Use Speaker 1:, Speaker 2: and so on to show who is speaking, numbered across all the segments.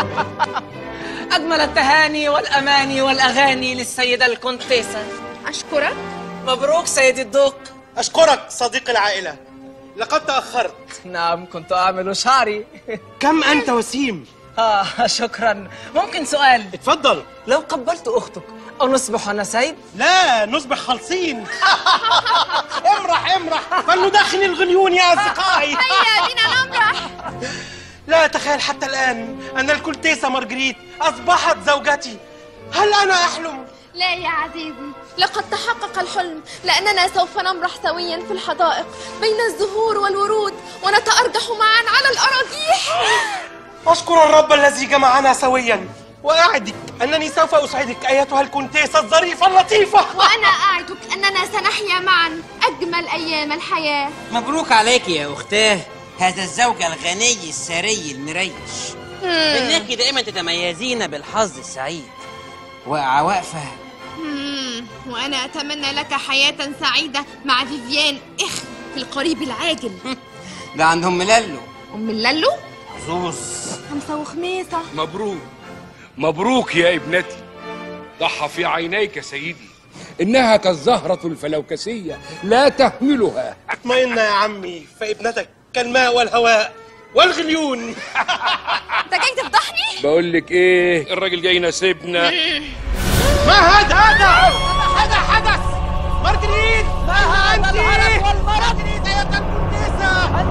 Speaker 1: أجمل التهاني والأماني والأغاني للسيدة الكونتيسة
Speaker 2: أشكرك
Speaker 1: مبروك سيدي الدوق
Speaker 3: أشكرك صديق العائلة لقد تأخرت
Speaker 1: نعم كنت أعمل شعري
Speaker 3: كم أنت وسيم؟
Speaker 1: آه شكرا ممكن سؤال
Speaker 3: اتفضل
Speaker 1: لو قبلت أختك أو نصبح نسيب
Speaker 3: لا نصبح خالصين امرح امرح فلندخن الغليون يا أصدقائي
Speaker 2: هيا بنا نمرح
Speaker 3: لا أتخيل حتى الآن أن الكونتيسة مارجريت أصبحت زوجتي هل أنا أحلم؟
Speaker 2: لا يا عزيزي لقد تحقق الحلم لأننا سوف نمرح سويا في الحدائق بين الزهور والورود ونتأرجح معا على الأراجيح
Speaker 3: أشكر الرب الذي جمعنا سويا وأعدك أنني سوف أسعدك أيتها الكونتيسة الظريفة اللطيفة
Speaker 2: وأنا أعدك أننا سنحيا معا أجمل أيام الحياة
Speaker 4: مبروك عليك يا أختاه هذا الزوج الغني الثري المريش إنك دائما تتميزين بالحظ السعيد واقعة واقفة
Speaker 2: مم. وأنا أتمنى لك حياة سعيدة مع فيفيان إخ في القريب العاجل
Speaker 4: ده عندهم ملالو
Speaker 2: أم اللالو
Speaker 4: زوز
Speaker 2: خمسة وخميسة
Speaker 5: مبروك مبروك يا ابنتي ضحى في عينيك سيدي إنها كالزهرة الفلوكسية لا تهملها
Speaker 3: اطمئن يا عمي فابنتك كالماء والهواء والغليون
Speaker 2: أنت جاي تفضحني؟
Speaker 5: بقول لك إيه الراجل جاي يناسبنا
Speaker 3: ما هذا هذا هذا حدث مارجريت ما أنت مارجريت أيتها الكونتيسة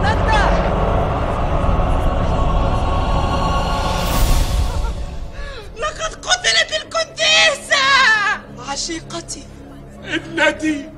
Speaker 1: لقد قتلت الكونتيسة عشيقتي
Speaker 5: ابنتي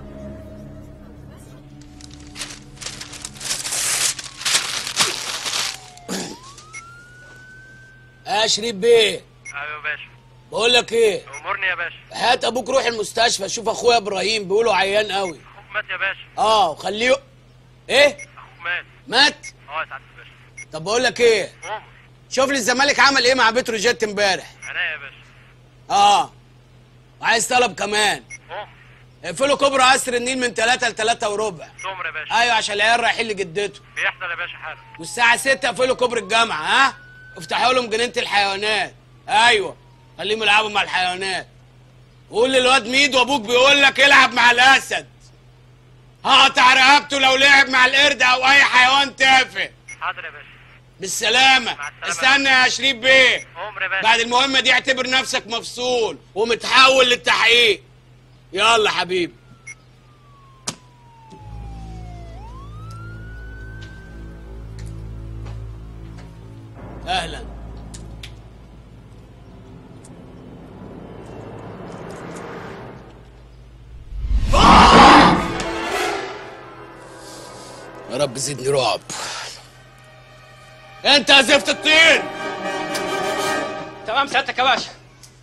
Speaker 6: يا شريف بيه
Speaker 7: ايوه يا باشا
Speaker 6: بقول لك ايه
Speaker 7: امرني يا باشا
Speaker 6: هات ابوك روح المستشفى شوف اخويا ابراهيم بيقولوا عيان قوي
Speaker 7: اخوك مات يا باشا
Speaker 6: اه وخليه ايه
Speaker 7: اخوك مات
Speaker 6: مات
Speaker 7: اه يا سعاده الباشا
Speaker 6: طب بقول لك ايه
Speaker 7: قوم
Speaker 6: شوف لي الزمالك عمل ايه مع بتروجيت امبارح
Speaker 7: عينيا يا باشا
Speaker 6: اه وعايز طلب كمان
Speaker 7: قوم
Speaker 6: اقفلوا كوبري قصر النيل من 3 ل 3 وربع
Speaker 7: تؤمر يا باشا
Speaker 6: ايوه عشان العيال رايحين لجدته
Speaker 7: بيحصل يا باشا حالا
Speaker 6: والساعه 6 اقفلوا كوبري الجامعه ها افتحوا لهم جنينه الحيوانات ايوه خليهم يلعبوا مع الحيوانات قول للواد ميدو ابوك بيقول لك العب مع الاسد هقطع رقبته لو لعب مع القرد او اي حيوان تافه
Speaker 7: حاضر يا باشا
Speaker 6: بالسلامه
Speaker 7: مع السلامة.
Speaker 6: استنى يا شريف بيه
Speaker 7: امر يا باشا
Speaker 6: بعد المهمه دي اعتبر نفسك مفصول ومتحول للتحقيق يلا حبيبي اهلا يا رب زدني رعب انت يا زفت الطين
Speaker 8: تمام سعادتك يا باشا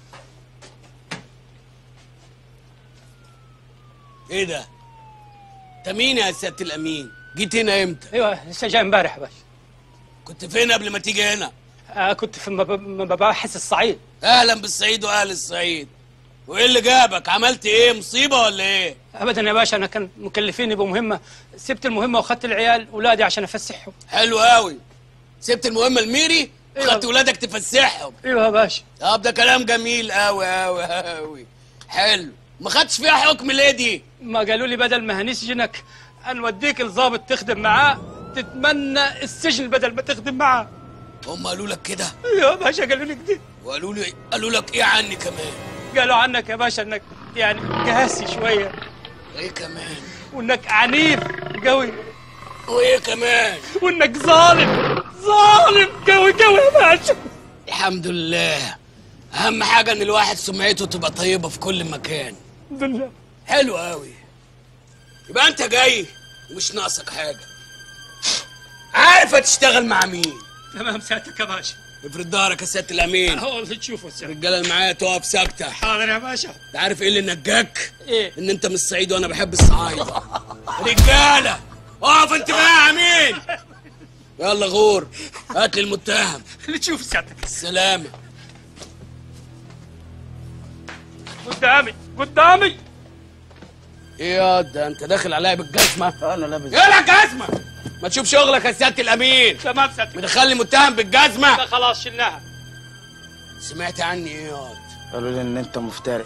Speaker 6: ايه ده انت مين يا سياده الامين جيت هنا امتى
Speaker 8: ايوه لسه جاي امبارح يا باشا
Speaker 6: كنت فين قبل ما تيجي هنا
Speaker 8: آه كنت في مب- مباحث الصعيد
Speaker 6: اهلا بالصعيد واهل الصعيد وايه اللي جابك عملت ايه مصيبه ولا ايه
Speaker 8: ابدا يا باشا انا كان مكلفيني بمهمه سبت المهمه واخدت العيال ولادي عشان افسحهم
Speaker 6: حلو قوي سبت المهمه الميري
Speaker 8: أيوة.
Speaker 6: خدت ولادك تفسحهم
Speaker 8: ايوه يا باشا
Speaker 6: طب ده كلام جميل قوي قوي قوي حلو ما خدتش فيها حكم ليه دي
Speaker 8: ما قالوا لي بدل ما هنسجنك هنوديك الضابط تخدم معاه تتمنى السجن بدل ما تخدم معاه
Speaker 6: هم قالوا لك كده
Speaker 8: ايوه يا باشا قالوا لي كده
Speaker 6: وقالوا لي قالوا لك ايه عني كمان
Speaker 8: قالوا عنك يا باشا انك يعني قاسي شويه
Speaker 6: ايه كمان
Speaker 8: وانك عنيف قوي
Speaker 6: وايه كمان
Speaker 8: وانك ظالم ظالم قوي قوي يا باشا
Speaker 6: الحمد لله اهم حاجه ان الواحد سمعته تبقى طيبه في كل مكان
Speaker 8: الحمد لله
Speaker 6: حلو قوي يبقى انت جاي ومش ناقصك حاجه عارف هتشتغل مع مين
Speaker 8: تمام ساعتك يا باشا
Speaker 6: افرد ظهرك يا سياده الامين
Speaker 8: هو اللي تشوفه ساعتك
Speaker 6: الرجاله اللي معايا تقف ساكته
Speaker 8: حاضر يا باشا
Speaker 6: انت عارف ايه اللي نجاك
Speaker 8: ايه
Speaker 6: ان انت من الصعيد وانا بحب الصعايده رجاله اقف انت بقى يا امين يلا غور هات لي المتهم
Speaker 8: اللي تشوف ساعتك
Speaker 6: السلامه
Speaker 8: قدامي قدامي
Speaker 6: ايه يا ده انت داخل عليا بالجزمه
Speaker 4: انا لابس
Speaker 6: يلا جزمه ما تشوف شغلك يا سياده الامين
Speaker 8: تمام ساعتك
Speaker 6: مدخلني متهم بالجزمه
Speaker 8: ده خلاص شلناها
Speaker 6: سمعت عني ايه يا واد
Speaker 9: قالوا لي ان انت مفتري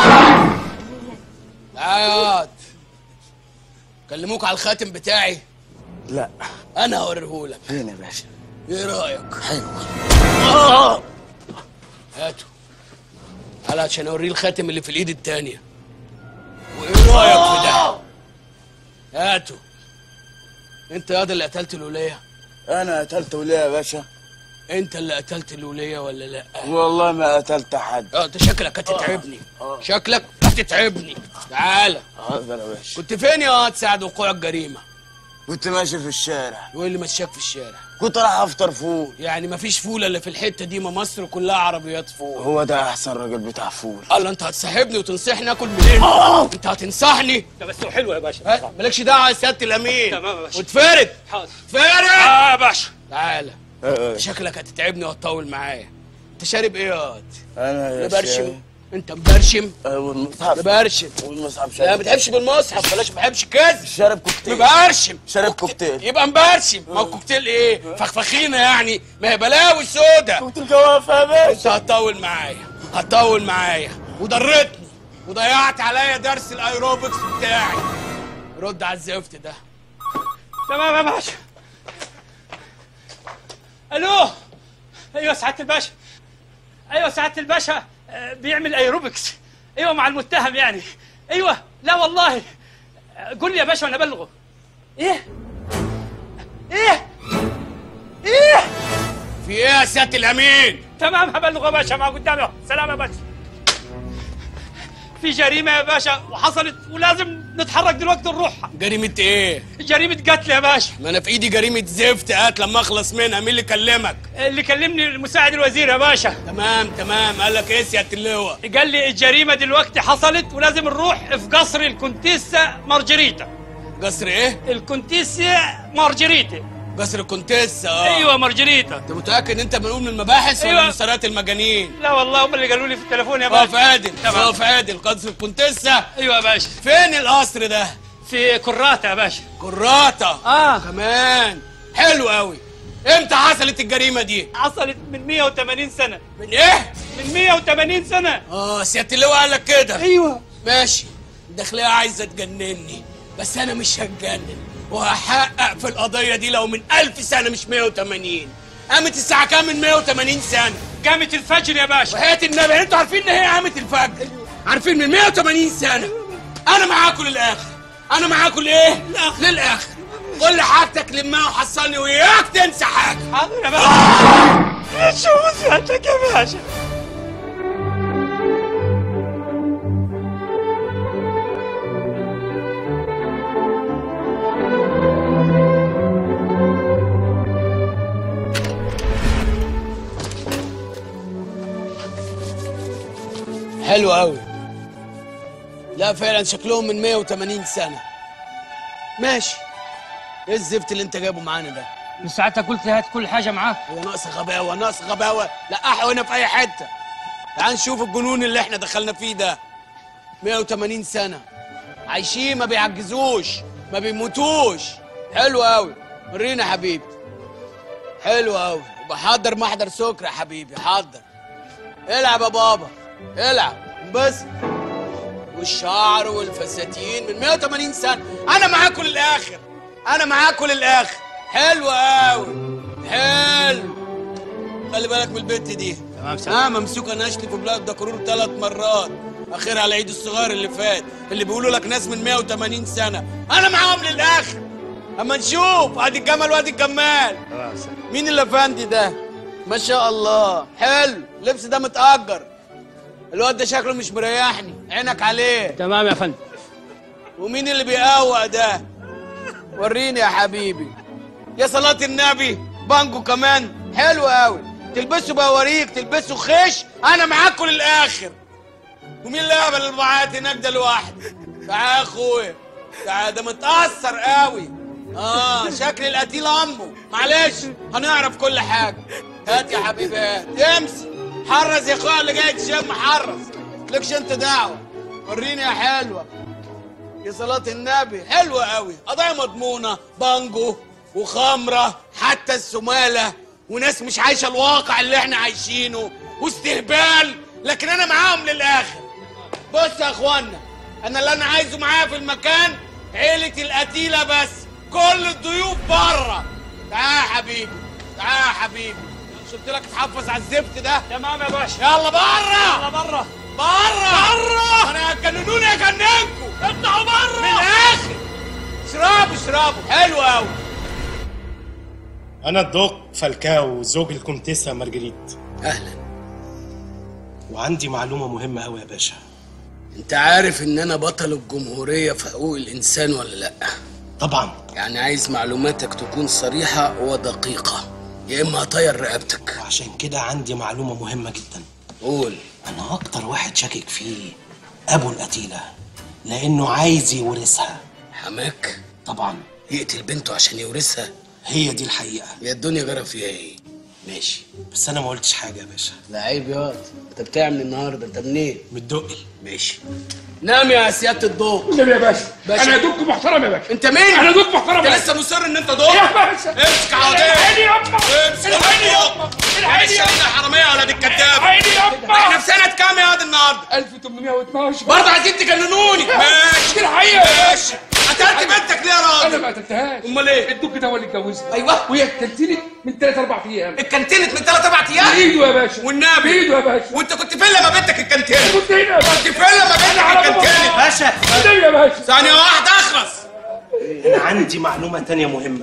Speaker 6: تعال يا واد كلموك على الخاتم بتاعي
Speaker 9: لا
Speaker 6: انا هوريهولك
Speaker 9: فين يا باشا
Speaker 6: ايه رايك
Speaker 9: حلو
Speaker 6: هاته تعالى عشان اوريه الخاتم اللي في الايد التانية وايه رايك في ده هاته انت يا ده اللي قتلت الولية
Speaker 9: انا قتلت وليه يا باشا
Speaker 6: انت اللي قتلت الولية ولا لا
Speaker 9: والله ما قتلت حد
Speaker 6: اه انت شكلك هتتعبني شكلك هتتعبني تعالى
Speaker 9: حاضر يا باشا
Speaker 6: كنت فين يا واد ساعة وقوع الجريمة
Speaker 9: كنت ماشي في الشارع
Speaker 6: وايه اللي مشاك في الشارع
Speaker 9: كنت رايح افطر فول
Speaker 6: يعني مفيش فول الا في الحتة دي ما مصر كلها عربيات فول
Speaker 9: هو ده احسن راجل بتاع فول
Speaker 6: الله انت هتصاحبني وتنصحني اكل منين انت هتنصحني
Speaker 8: ده بس هو حلو يا باشا
Speaker 6: ها، مالكش دعوه يا سياده الامين
Speaker 8: تمام يا باشا.
Speaker 6: وتفرد
Speaker 8: حاضر
Speaker 6: تفرد
Speaker 8: اه يا باشا
Speaker 6: تعالى
Speaker 9: آه،
Speaker 6: شكلك هتتعبني وتطول معايا انت شارب ايه يا واد
Speaker 9: انا يا
Speaker 6: مبرشم
Speaker 9: شاي.
Speaker 6: انت مبرشم
Speaker 9: آه، والمصحف
Speaker 6: مبرشم
Speaker 9: والمصحف
Speaker 6: لا
Speaker 9: شارب
Speaker 6: ما بتحبش بالمصحف بلاش ما بحبش كذب
Speaker 9: شارب كوكتيل
Speaker 6: مبرشم
Speaker 9: شارب كوكتيل
Speaker 6: يبقى مبرشم ما هو كوكتيل ايه فخفخينه يعني ما هي بلاوي سودا
Speaker 9: كوكتيل جوافه يا باشا
Speaker 6: انت هتطول معايا هتطول معايا وضرتني وضيعت عليا درس الايروبكس بتاعي رد على الزفت ده
Speaker 8: تمام يا باشا الو ايوه سعاده الباشا ايوه سعاده الباشا آه، بيعمل ايروبكس ايوه مع المتهم يعني ايوه لا والله آه، قول لي يا باشا وانا ابلغه ايه ايه ايه
Speaker 6: في ايه يا سياده الامين
Speaker 8: تمام هبلغه يا باشا مع قدامي أهو. سلام يا باشا في جريمه يا باشا وحصلت ولازم نتحرك دلوقتي نروح
Speaker 6: جريمه ايه
Speaker 8: جريمه قتل يا باشا
Speaker 6: ما انا في ايدي جريمه زفت هات لما اخلص منها مين اللي كلمك
Speaker 8: اللي كلمني المساعد الوزير يا باشا
Speaker 6: تمام تمام قال لك ايه يا سياده اللواء
Speaker 8: قال لي الجريمه دلوقتي حصلت ولازم نروح في قصر الكونتيسا مارجريتا
Speaker 6: قصر ايه
Speaker 8: الكونتيسا مارجريتا
Speaker 6: قصر الكونتيسا اه
Speaker 8: ايوه مارجريتا
Speaker 6: انت متاكد ان انت منقول من المباحث ولا
Speaker 8: أيوة.
Speaker 6: من سرايات المجانين
Speaker 8: لا والله هم اللي قالوا لي في التليفون يا
Speaker 6: اقف
Speaker 8: باشا
Speaker 6: عادل
Speaker 8: تمام.
Speaker 6: اقف عادل قصر الكونتيسا
Speaker 8: ايوه يا باشا
Speaker 6: فين القصر ده
Speaker 8: في كراتا يا باشا
Speaker 6: كراته
Speaker 8: اه
Speaker 6: كمان حلو قوي امتى حصلت الجريمه دي
Speaker 8: حصلت من 180 سنه
Speaker 6: من ايه
Speaker 8: من 180 سنه
Speaker 6: اه سياده اللواء قال لك كده
Speaker 8: ايوه
Speaker 6: ماشي الداخلية عايزة تجنني بس أنا مش هتجنن وهحقق في القضية دي لو من ألف سنة مش 180 قامت الساعة كام من 180 سنة
Speaker 8: قامت الفجر يا باشا
Speaker 6: وحياة النبي انتوا عارفين ان هي قامت الفجر عارفين من 180 سنة أنا معاكم للآخر أنا معاكم لإيه؟ للآخر كل حاجتك لمها وحصلني وإياك تنسى حاجة
Speaker 8: حاضر يا باشا شوف سيادتك يا باشا
Speaker 6: حلو قوي لا فعلا شكلهم من 180 سنة ماشي ايه الزفت اللي انت جايبه معانا ده؟
Speaker 8: من ساعتها قلت هات كل حاجه معاك
Speaker 6: هو ناقص غباوة ناقص غباوة لقحوا هنا في أي حتة تعال نشوف الجنون اللي احنا دخلنا فيه ده 180 سنة عايشين ما بيعجزوش ما بيموتوش حلو قوي ورينا يا حبيبي حلو قوي بحضر محضر سكر يا حبيبي حضر العب يا بابا العب بس والشعر والفساتين من 180 سنة أنا معاكم للآخر أنا معاكم للآخر حلو قوي حلو خلي بالك من البت دي
Speaker 8: تمام
Speaker 6: اه ممسوكه نشل في بلاد دكرور ثلاث مرات اخرها على العيد الصغير اللي فات اللي بيقولوا لك ناس من 180 سنه انا معاهم للاخر اما نشوف ادي الجمل وادي الجمال مين الافندي ده ما شاء الله حلو اللبس ده متأجر الواد ده شكله مش مريحني عينك عليه
Speaker 8: تمام يا فندم
Speaker 6: ومين اللي بيقوق ده وريني يا حبيبي يا صلاة النبي بانجو كمان حلو قوي تلبسوا بواريك تلبسوا خش انا معاكم للاخر ومين اللي قبل المعاد هناك ده لوحده تعال يا اخويا تعال ده متأثر قوي اه شكل القتيل امه معلش هنعرف كل حاجه هات يا حبيبي هات امسك حرز يا اخويا اللي جاي تشم حرز لكش انت دعوه وريني يا حلوه يا صلاة النبي حلوة قوي قضايا مضمونة بانجو وخمرة حتى السمالة وناس مش عايشة الواقع اللي احنا عايشينه واستهبال لكن انا معاهم للاخر بص يا اخوانا انا اللي انا عايزه معايا في المكان عيلة القتيلة بس كل الضيوف بره تعال يا حبيبي تعال يا حبيبي مش قلت لك تحفظ على الزفت ده
Speaker 8: تمام يا باشا
Speaker 6: يلا بره
Speaker 8: يلا بره
Speaker 6: بره بره انا هتجننوني اجننكم اطلعوا بره من الاخر اشربوا اشربوا حلو قوي
Speaker 3: أنا الدوق فالكاو زوج الكونتيسة مارجريت
Speaker 6: اهلا
Speaker 3: وعندي معلومة مهمة أوي يا باشا
Speaker 6: انت عارف ان انا بطل الجمهورية في حقوق الانسان ولا لا
Speaker 3: طبعا
Speaker 6: يعني عايز معلوماتك تكون صريحة ودقيقة يا اما هطير رقبتك
Speaker 3: وعشان كده عندي معلومة مهمة جدا
Speaker 6: قول
Speaker 3: أنا أكتر واحد شاكك فيه أبو القتيلة لأنه عايز يورثها
Speaker 6: حماك
Speaker 3: طبعا
Speaker 6: يقتل بنته عشان يورثها
Speaker 3: هي دي الحقيقة
Speaker 6: يا الدنيا جرى فيها ايه ماشي
Speaker 3: بس أنا ما قلتش حاجة يا باشا
Speaker 6: لا عيب ياض انت بتعمل النهارده انت منين
Speaker 3: متدقل
Speaker 6: ماشي نام يا سيادة الضوء
Speaker 5: النبي يا باشا
Speaker 6: باشا.
Speaker 5: انا دكتور محترم يا باشا
Speaker 6: انت مين؟
Speaker 5: انا دكتور محترم
Speaker 6: انت
Speaker 5: يا
Speaker 6: لسه مصر ان انت ضوء؟
Speaker 5: يا باشا
Speaker 6: امسك عوضين
Speaker 5: العيني يابا
Speaker 6: امسك
Speaker 5: العيني
Speaker 6: يا
Speaker 5: يابا العيني
Speaker 6: معلش انا حرامية يا ولاد الكداب
Speaker 5: العيني يابا
Speaker 6: احنا في سنة كام يا واد النهارده؟
Speaker 5: 1812
Speaker 6: برضه عايزين تجننوني ماشي
Speaker 5: دي الحقيقة يا
Speaker 6: ماشي قتلت بنتك ليه يا
Speaker 5: انا
Speaker 6: راجل؟
Speaker 5: ما قتلتهاش
Speaker 6: امال ايه؟
Speaker 5: الدك ده هو اللي اتجوزها
Speaker 6: ايوه
Speaker 5: وهي اتكلتنت من ثلاث اربع ايام
Speaker 6: اتكنتنت من ثلاث اربع ايام
Speaker 5: بايده يا باشا
Speaker 6: والنبي
Speaker 5: بايده يا باشا
Speaker 6: وانت كنت فين لما بنتك اتكنتنت؟
Speaker 5: كنت هنا يا باشا
Speaker 6: كنت فين لما بنتك اتكنتنت؟
Speaker 3: باشا
Speaker 5: النبي يا باشا
Speaker 6: ثانية واحدة اخلص
Speaker 3: أنا عندي معلومة تانية مهمة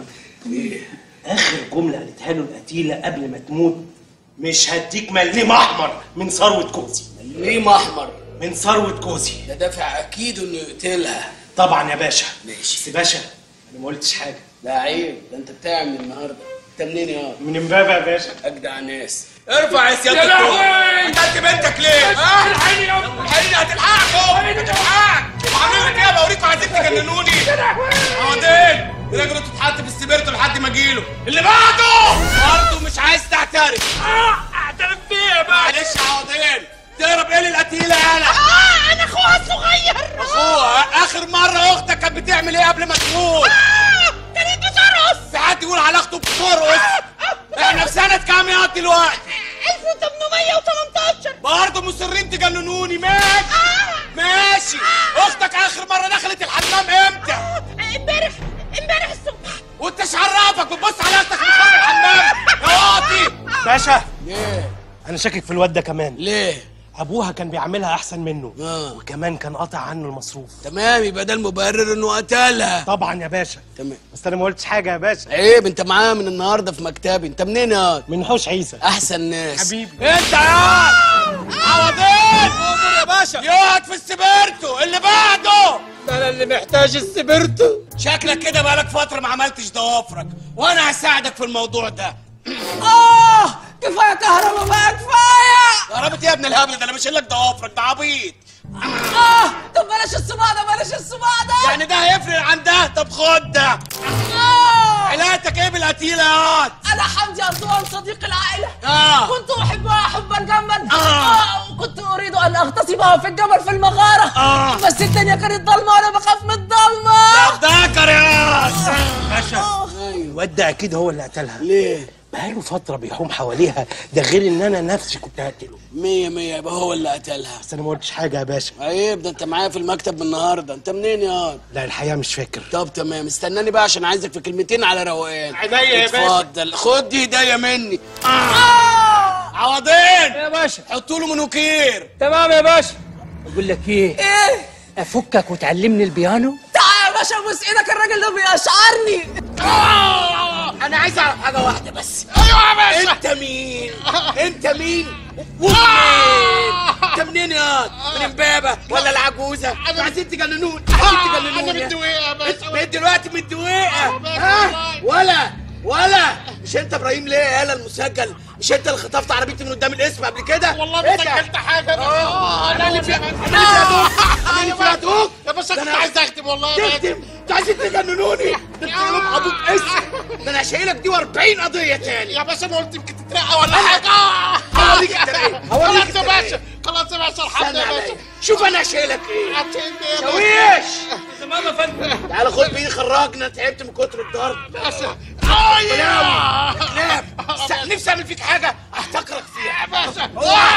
Speaker 3: آخر جملة قالتها له القتيلة قبل ما تموت مش هديك مليم أحمر من ثروة كوزي
Speaker 6: ليه احمر؟
Speaker 3: من ثروة كوزي
Speaker 6: ده دافع اكيد انه يقتلها
Speaker 3: طبعا يا باشا
Speaker 6: ماشي.
Speaker 3: بس باشا أنا ما قلتش حاجة
Speaker 6: لا عيب ده انت بتاع من النهارده انت منين يا
Speaker 3: من امبابة يا باشا
Speaker 6: اجدع ناس ارفع يا سيادة
Speaker 5: يا
Speaker 6: الدكتور
Speaker 5: لهوي!
Speaker 6: قتلت بنتك ليه؟ ها؟
Speaker 5: العيني يابا
Speaker 6: الحقيقة هتلحقكم هتلحقك وعاملين لك ايه بوريكم عايزين تجننوني عوضين رجله تتحط في السبيرتو لحد ما اجيله اللي بعده برضه مش عايز تعترف
Speaker 5: اعترف بيه يا باشا
Speaker 6: معلش يا عوضين تهرب ايه للقتيلة يالا
Speaker 1: اه انا اخوها الصغير
Speaker 6: اخوها اخر مرة اختك كانت بتعمل ايه قبل ما تموت؟
Speaker 1: آه كانت بترقص
Speaker 6: في حد يقول على اخته بترقص؟ احنا في سنة كام يا دلوقتي؟
Speaker 1: 1818
Speaker 6: برضه مصرين تجننوني ماشي ماشي اختك اخر مرة دخلت الحمام امتى؟
Speaker 1: امبارح امبارح الصبح
Speaker 6: وانت ايش عرفك بتبص على اختك من خلف الحمام يا واطي
Speaker 3: باشا
Speaker 6: ليه؟
Speaker 3: أنا شاكك في الواد ده كمان
Speaker 6: ليه؟
Speaker 3: أبوها كان بيعملها أحسن منه
Speaker 6: آه.
Speaker 3: وكمان كان قاطع عنه المصروف
Speaker 6: تمام يبقى ده المبرر انه قتلها
Speaker 3: طبعا يا باشا
Speaker 6: تمام
Speaker 3: بس أنا ما قلتش حاجة يا باشا
Speaker 6: عيب انت معايا من النهارده في مكتبي انت منين يا
Speaker 3: من حوش عيسى
Speaker 6: احسن ناس
Speaker 3: حبيبي.
Speaker 6: انت يا عوضين يا باشا يقعد في السبيرتو اللي بعده
Speaker 3: أنا اللي محتاج السبرتو
Speaker 6: شكلك كده بقالك فترة ما عملتش ضوافرك وانا هساعدك في الموضوع ده
Speaker 1: اه كفايه كهرباء بقى كفايه
Speaker 6: قربت يا ابن الهبل ده انا مش لك ضوافرك ده عبيط
Speaker 1: اه طب بلاش الصباع ده بلاش الصباع ده
Speaker 6: يعني ده هيفرق عن ده طب خد ده
Speaker 1: آه
Speaker 6: علاقتك ايه بالقتيلة يا واد
Speaker 1: انا حمدي أرطوان صديق العائله
Speaker 6: اه
Speaker 1: كنت احبها حبا جما
Speaker 6: آه.
Speaker 1: آه. وكنت اريد ان اغتصبها في الجبل في المغاره
Speaker 6: آه.
Speaker 1: بس الدنيا كانت ضلمه وانا بخاف من الضلمه
Speaker 6: افتكر يا واد
Speaker 3: باشا الواد ده أكيد هو اللي قتلها
Speaker 6: ليه؟
Speaker 3: بقاله فترة بيحوم حواليها ده غير إن أنا نفسي كنت هقتله
Speaker 6: مية مية يبقى هو اللي قتلها
Speaker 3: بس أنا ما قلتش حاجة يا باشا
Speaker 6: عيب ده انت معايا في المكتب من النهارده انت منين يا واد؟
Speaker 3: لا الحقيقة مش فاكر
Speaker 6: طب تمام استناني بقى عشان عايزك في كلمتين على روقان
Speaker 3: عينيا يا باشا.
Speaker 6: اتفضل خد دي هديه مني عوضين
Speaker 8: يا باشا
Speaker 6: حطوا له منوكير
Speaker 8: تمام يا باشا بقول لك ايه
Speaker 1: ايه
Speaker 8: افكك وتعلمني البيانو
Speaker 1: تعال يا باشا بص ايدك الراجل ده بيشعرني
Speaker 6: انا عايز اعرف حاجه واحده بس ايوه يا باشا انت مين انت مين ومنين انت منين يا واد؟ من امبابه ولا العجوزه انتوا عايزين تجننوني عايزين تجننوني انا من الدويقه يا باشا من دلوقتي من الدويقه ها ولا ولا مش انت ابراهيم ليه يالا المسجل مش انت اللي خطفت عربيتي من قدام الاسم قبل كده والله ما سجلت حاجه اه انا اللي فيها انا اللي فيها دوك انا اللي فيها دوك يا باشا كنت عايز اختم والله تختم انتوا عايزين تجننوني ده انتوا لهم ابوك اسم ده انا هشيلك دي و40 قضيه تاني يا باشا ما قلت يمكن تترقى ولا حاجه هوريك الترقيه هوريك خلاص يا باشا خلاص يا باشا الحمد لله شوف انا هشيلك ايه شويش
Speaker 8: تمام يا فندم
Speaker 6: تعال خد بيدي خرجنا تعبت من كتر الضرب كلاب س- نفسي اعمل فيك حاجه احتقرك فيها يا باشا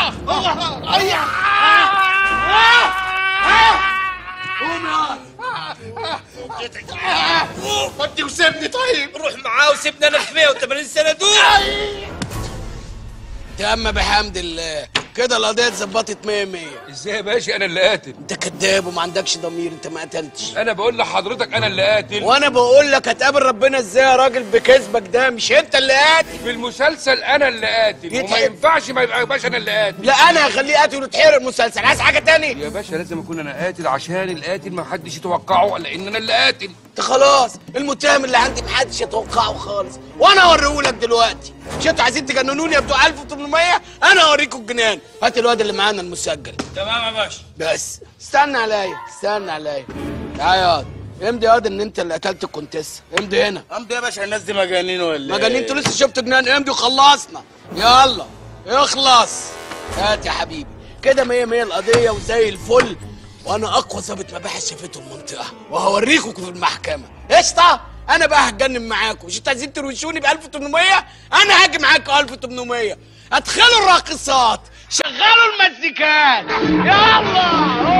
Speaker 6: ودي وسيبني طيب
Speaker 10: روح معاه وسيبنا انا في 180 سنه دول
Speaker 6: تم بحمد الله كده القضيه اتظبطت 100 100
Speaker 5: ازاي يا باشا انا اللي قاتل
Speaker 6: انت كذاب وما عندكش ضمير انت ما قتلتش
Speaker 5: انا بقول لحضرتك انا اللي قاتل
Speaker 6: وانا بقول لك هتقابل ربنا ازاي يا راجل بكذبك ده مش انت اللي قاتل
Speaker 5: في المسلسل انا اللي قاتل وما
Speaker 6: يتحب.
Speaker 5: ينفعش ما يبقى يا باشا انا اللي قاتل
Speaker 6: لا انا هخليه قاتل وتحرق المسلسل عايز حاجه تاني
Speaker 5: يا باشا لازم اكون انا قاتل عشان القاتل ما حدش يتوقعه لان انا اللي قاتل
Speaker 6: انت خلاص المتهم اللي عندي محدش يتوقعه خالص وانا اوريهولك دلوقتي مش انتوا عايزين تجننوني يا بتوع 1800 انا اوريكم الجنان هات الواد اللي معانا المسجل
Speaker 10: تمام يا باشا
Speaker 6: بس استنى عليا استنى عليا تعالى يا واد امضي يا واد ان انت اللي قتلت الكونتيسه امضي هنا
Speaker 9: امضي يا باشا الناس دي مجانين ولا
Speaker 6: مجانين انتوا لسه شفتوا جنان امضي وخلصنا يلا اخلص هات يا حبيبي كده مية مية القضية وزي الفل وانا اقوى ظابط مباحث شافته المنطقة وهوريكم في المحكمة قشطة انا بقى هتجنن معاكم مش انتوا عايزين تروشوني ب 1800 انا هاجي معاكم 1800 ادخلوا الراقصات شغلوا المزيكات يلا